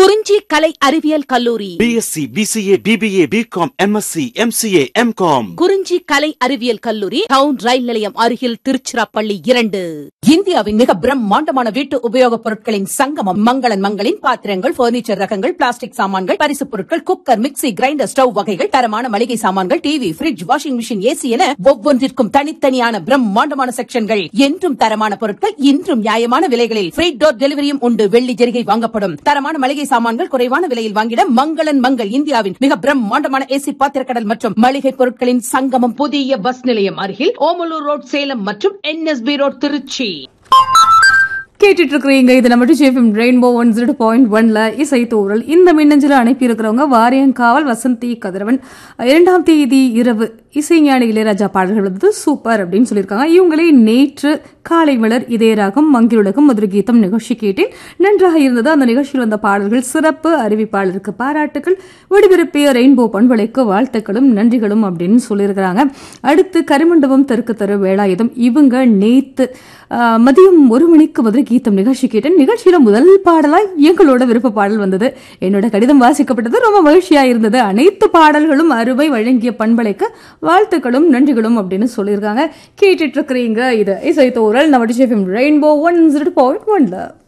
குறிஞ்சி கலை அறிவியல் கல்லூரி BSc BCA BBA BCom MSc MCA MCom Kurinji கலை அறிவியல் கல்லூரி டவுன் ரயில் நிலையம் அருகில் திருச்சிராப்பள்ளி இரண்டு இந்தியாவின் மிக பிரம்மாண்டமான வீட்டு உபயோகப் பொருட்களின் சங்கமம் மங்களன் மங்களின் பாத்திரங்கள் பர்னிச்சர் ரகங்கள் பிளாஸ்டிக் சாமான்கள் பரிசுப் பொருட்கள் குக்கர் மிக்ஸி கிரைண்டர் ஸ்டவ் வகைகள் தரமான மளிகை சாமான்கள் TV fridge washing machine AC என ஒவ்வொன்றிற்கும் தனித்தனியான பிரம்மாண்டமான செக்ஷன்கள் என்றும் தரமான பொருட்கள் இன்றும் நியாயமான விலைகளில் ஃப்ரீ டோர் டெலிவரியும் உண்டு வெள்ளி ஜெரிகை வாங்கப்படும் தரமான மளிகை சாமான்கள் குறைவான விலையில் வாங்கிட மங்களன் மங்கள் இந்தியாவின் மிக பிரம்மாண்டமான ஏசி பாத்திரக்கடல் மற்றும் மளிகை பொருட்களின் சங்கமம் புதிய பஸ் நிலையம் அருகில் ஓமலூர் ரோட் சேலம் மற்றும் என்எஸ்பி ரோட் திருச்சி கேட்டுட்டு இருக்கிறீங்க இது நம்ம ஜேஃபிம் ரெயின்போ ஒன் ஜீரோ பாயிண்ட் ஒன்ல இசை தூரல் இந்த மின்னஞ்சல அனுப்பி இருக்கிறவங்க வாரியங்காவல் வசந்தி கதிரவன் இரண்டாம் தேதி இரவு இசைஞானி இளையராஜா பாடல்கள் வந்து சூப்பர் அப்படின்னு சொல்லியிருக்காங்க இவங்களே நேற்று காலை மலர் இதயராகம் மங்கிலுலகம் மதுரை கீதம் நிகழ்ச்சி கேட்டேன் நன்றாக இருந்தது அந்த நிகழ்ச்சியில் வந்த பாடல்கள் சிறப்பு அறிவிப்பாளருக்கு பாராட்டுகள் ஒளிபரப்பிய ரெயின்போ பண்பலைக்கு வாழ்த்துக்களும் நன்றிகளும் அப்படின்னு சொல்லியிருக்கிறாங்க அடுத்து கரிமண்டபம் தெற்கு தெரு வேலாயுதம் இவங்க நேத்து ஆஹ், மதியம் ஒரு மணிக்கு மதுரை கீதம் நிகழ்ச்சி கேட்டேன் நிகழ்ச்சியில முதல் பாடலா எங்களோட விருப்ப பாடல் வந்தது என்னோட கடிதம் வாசிக்கப்பட்டது ரொம்ப மகிழ்ச்சியா இருந்தது அனைத்து பாடல்களும் அருமை வழங்கிய பண்பலைக்கு வாழ்த்துக்களும் நன்றிகளும் அப்படின்னு சொல்லியிருக்காங்க கேட்டுட்டு இருக்கிறீங்க இது இசை தோறல் நம்ம ரெயின்போ ஒன் ஜீரோ பாயிண்ட் ஒன்ல